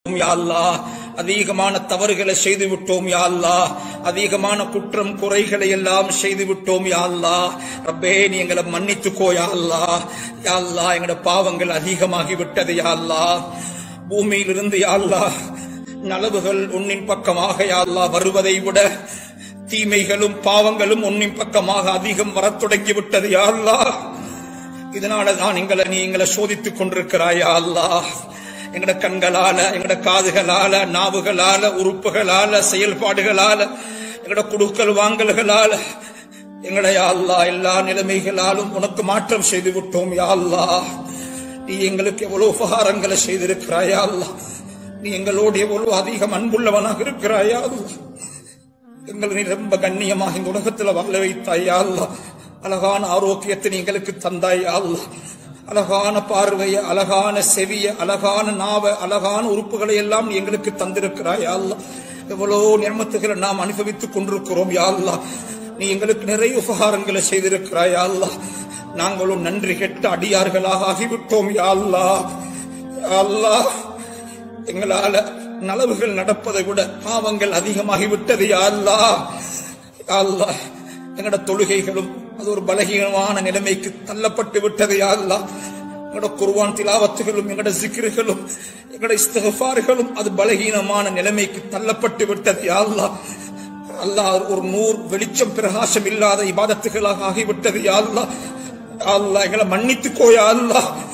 யா அல்லாஹ் அதிகமான தவறுகளை செய்து விட்டோம் யா அல்லாஹ் அதிகமான குற்றம் குறைகளை எல்லாம் செய்து விட்டோம் யா அல்லாஹ் ரப்பே நீ எங்களை மன்னித்துக்கோ யா அல்லாஹ் யா அல்லாஹ் எங்களோட பாவங்கள் அதிகமாகி விட்டது யா அல்லாஹ் பூமியிலிருந்து யா அல்லாஹ் நலவுகள் உன்னின் பக்கமாக யா அல்லாஹ் வருவதை விட தீமைகளும் பாவங்களும் உன்னின் பக்கமாக அதிகம் வரத் தொடங்கி விட்டது யா அல்லாஹ் இதனால தான் எங்களை நீ எங்களை சோதித்துக் கொண்டிருக்கிறாயா அல்லாஹ் எங்கட கண்களால எங்கட காதுகளால நாவுகளால உறுப்புகளால செயல்பாடுகளால எங்கட குடுக்கல் வாங்கல்களால எங்கட யா அல்லாஹ் எல்லா நிலைமைகளாலும் உனக்கு மாற்றம் செய்து விட்டோம் யா அல்லாஹ் நீ எங்களுக்கு எவ்வளவு உபகாரங்களை செய்திருக்கிறாயா அல்லாஹ் நீ எங்களோடு எவ்வளவு அதிகம் அன்புள்ளவனாக இருக்கிறாயா அல்லாஹ் எங்களை நீ ரொம்ப கண்ணியமாக இந்த உலகத்துல வாழ வைத்தாயா அல்லாஹ் அழகான ஆரோக்கியத்தை நீ எங்களுக்கு தந்தாயா அல்லாஹ் அழகான பார்வைய அழகான செவிய அழகான நாவ அழகான உறுப்புகளை எல்லாம் நீ எங்களுக்கு தந்திருக்கிறாயா அல்லாஹ் எவ்வளவு நிர்மத்துகளை நாம் அனுபவித்துக் கொண்டிருக்கிறோம் யா அல்லாஹ் நீ எங்களுக்கு நிறைய உபகாரங்களை செய்திருக்கிறாயா அல்லாஹ் நாங்களும் நன்றி கெட்ட அடியார்களாக ஆகிவிட்டோம் யா அல்லாஹ் யா அல்லாஹ் எங்களால நலவுகள் நடப்பதை விட பாவங்கள் அதிகமாகி விட்டது யா அல்லாஹ் யா அல்லாஹ் எங்கட தொழுகைகளும் அது ஒரு பலகீனமான நிலைமைக்கு தள்ளப்பட்டு விட்டது யா அல்லாஹ் எங்கட குர்வான் திலாவத்துகளும் எங்கட சிக்கிர்களும் எங்கட இஸ்தகஃபார்களும் அது பலகீனமான நிலைமைக்கு தள்ளப்பட்டு விட்டது யா அல்லாஹ் அல்லாஹ் ஒரு நூறு வெளிச்சம் பிரகாசம் இல்லாத இபாதத்துகளாக ஆகிவிட்டது யா அல்லாஹ் யா அல்லாஹ் எங்களை மன்னித்துக்கோ யா அல்லாஹ்